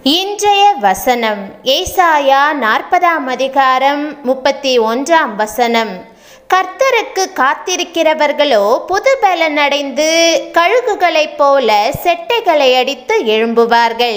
இன்றைய வசனம் ஏசாயா நாற்பதாம் அதிகாரம் முப்பத்தி ஒன்றாம் வசனம் கர்த்தருக்கு காத்திருக்கிறவர்களோ புது பலன் அடைந்து கழுகுகளைப் போல செட்டைகளை அடித்து எழும்புவார்கள்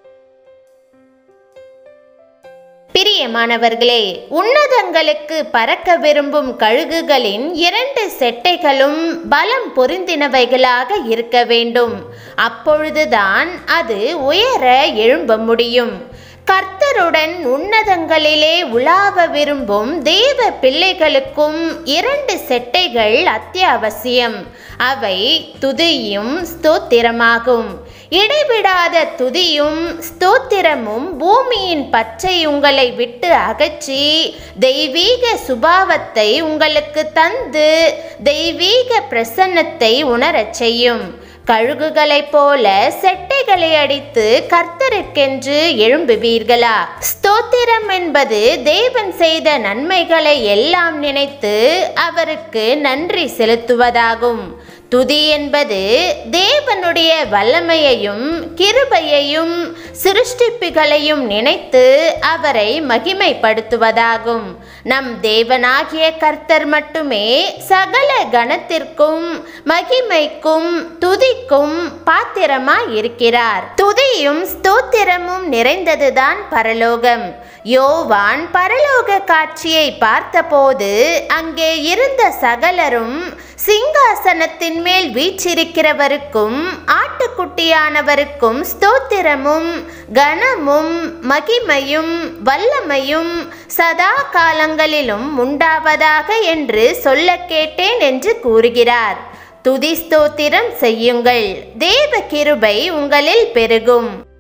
பிரியமானவர்களே உன்னதங்களுக்கு பறக்க விரும்பும் கழுகுகளின் இரண்டு செட்டைகளும் பலம் பொருந்தினவைகளாக இருக்க வேண்டும் அப்பொழுதுதான் அது உயர எழும்ப முடியும் கர்த்தருடன் உன்னதங்களிலே உலாவ விரும்பும் தேவ பிள்ளைகளுக்கும் இரண்டு செட்டைகள் அத்தியாவசியம் அவை துதியும் ஸ்தோத்திரமாகும் இடைவிடாத துதியும் ஸ்தோத்திரமும் பூமியின் பச்சை உங்களை விட்டு அகற்றி தெய்வீக சுபாவத்தை உங்களுக்கு தந்து தெய்வீக பிரசன்னத்தை உணரச் செய்யும் கழுகுகளைப் போல செட்டைகளை அடித்து கர்த்தருக்கென்று எழும்புவீர்களா ஸ்தோத்திரம் என்பது தேவன் செய்த நன்மைகளை எல்லாம் நினைத்து அவருக்கு நன்றி செலுத்துவதாகும் துதி என்பது தேவனுடைய வல்லமையையும் கிருபையையும் சிருஷ்டிப்புகளையும் நினைத்து அவரை மகிமைப்படுத்துவதாகும் நம் தேவனாகிய கர்த்தர் மட்டுமே சகல கணத்திற்கும் மகிமைக்கும் துதிக்கும் பாத்திரமாய் இருக்கிறார் துதியும் ஸ்தோத்திரமும் நிறைந்ததுதான் பரலோகம் யோவான் பரலோக காட்சியை பார்த்தபோது அங்கே இருந்த சகலரும் சிங்காசனத்தின் மேல் வீற்றிருக்கிறவருக்கும் ஆட்டுக்குட்டியானவருக்கும் ஸ்தோத்திரமும் கனமும் மகிமையும் வல்லமையும் சதா காலங்களிலும் உண்டாவதாக என்று சொல்ல கேட்டேன் என்று கூறுகிறார் துதி ஸ்தோத்திரம் செய்யுங்கள் தேவ கிருபை உங்களில் பெருகும்